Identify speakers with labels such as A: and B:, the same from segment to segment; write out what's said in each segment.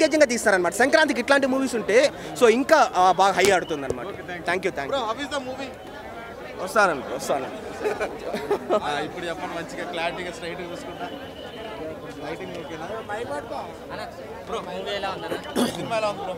A: ఎంగేజింగ్గా తీస్తారనమాట సంక్రాంతికి ఇట్లాంటి మూవీస్ ఉంటే సో ఇంకా ఆ, బాగా హై ఆడుతుంది అనమాట thank you thank you
B: bro how is the movie
A: వస్తానండి వస్తాను
B: ఇప్పుడు చెప్పండి మంచిగా క్లారిటీగా స్ట్రైట్ చూసుకుంటా లైటింగ్ ఓకేనా బ్రో
C: మూవీ ఎలా ఉందన్న
B: సినిమా ఎలా ఉంది bro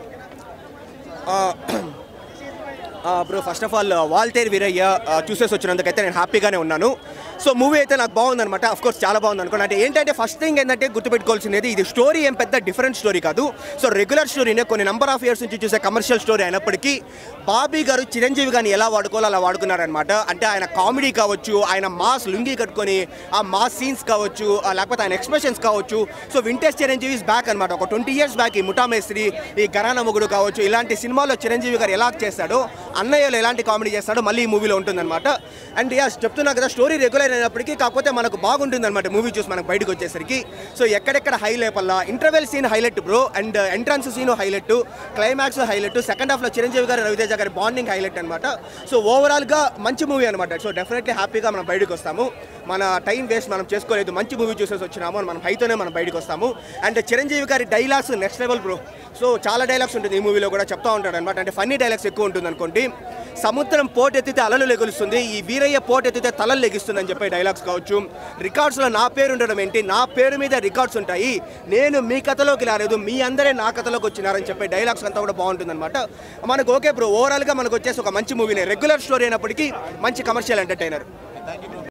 A: bro first of all Waltair Veerayya ఆ, చూసేసి వచ్చినందుకైతే నేను హ్యాపీగానే ఉన్నాను సో మూవీ అయితే నాకు బాగుందన్నమాట అఫ్ కోర్స్ చాలా బాగుంది అనుకోండి అంటే ఏంటంటే ఫస్ట్ థింగ్ ఏంటంటే గుర్తుపెట్టుకోవాల్సింది ఇది స్టోరీ ఏం పెద్ద డిఫరెంట్ స్టోరీ కాదు సో రెగ్యులర్ స్టోరీనే కొన్ని నెంబర్ ఆఫ్ ఇయర్స్ నుంచి చూసే కమర్షియల్ స్టోరీ అయినప్పటికీ బాబీ గారు చిరంజీవి గారిని ఎలా వాడుకోవాలో అలా వాడుకున్నారనమాట అంటే ఆయన కామెడీ కావచ్చు ఆయన మాస్ లుంగి కట్టుకొని ఆ మాస్ సీన్స్ కావచ్చు ఆ లేకపోతే ఆయన ఎక్స్ప్రెషన్స్ కావచ్చు సో వింటేజ్ చిరంజీవి బ్యాక్ అనమాట ఒక ట్వంటీ ఇయర్స్ బ్యాక్ ఈ ముఠా మేస్త్రి ఈ గరాన మొగుడు కావచ్చు ఇలాంటి సినిమాలో చిరంజీవి గారు ఎలా చేస్తాడో అన్నయ్యలో ఎలాంటి కామెడీ చేస్తాడో మళ్ళీ ఈ మూవీలో ఉంటుందన్నమాట అండ్ యా చెప్తున్నా కదా స్టోరీ రెగ్యులర్ అయినప్పటికీ కాకపోతే మనకు బాగుంటుంది అనమాట మూవీ చూసి మనకు బయటకు వచ్చేసరికి సో ఎక్కడెక్కడ హై లేపల్లా interval scene highlight bro and entrance scene highlight climax highlight second హాఫ్లో చిరంజీవి గారు రవితేజ గారి బాండింగ్ హైలైట్ అనమాట సో ఓవరాల్గా మంచి మూవీ అనమాట సో డెఫినెట్లీ హ్యాపీగా మనం బయటకు వస్తాము మన టైం వేస్ట్ మనం చేసుకోలేదు మంచి మూవీ చూసేసి వచ్చినాము మనం హైతోనే మనం బయటకు వస్తాము అండ్ చిరంజీవి గారి dialogues next level bro so చాలా డైలాగ్స్ ఉంటుంది ఈ మూవీలో కూడా చెప్తా ఉంటాడు అనమాట అంటే ఫన్నీ డైలాగ్స్ ఎక్కువ ఉంటుంది అనుకోండి సముద్రం పోటు ఎత్తితే అలలు లెగులుస్తుంది ఈ వీరయ్య పోటు ఎత్తితే తలలు లెగిస్తుంది అని చెప్పే డైలాగ్స్ కావచ్చు రికార్డ్స్లో నా పేరు ఉండడం ఏంటి నా పేరు మీద రికార్డ్స్ ఉంటాయి నేను మీ కథలోకి రాలేదు మీ అందరే నా కథలోకి వచ్చినారని చెప్పే డైలాగ్స్ అంతా కూడా బాగుంటుంది అనమాట మనకు ఓకే బ్రో ఓవరాల్గా మనకు వచ్చేసి ఒక మంచి మూవీనే రెగ్యులర్ స్టోరీ అయినప్పటికీ మంచి కమర్షియల్ ఎంటర్టైనర్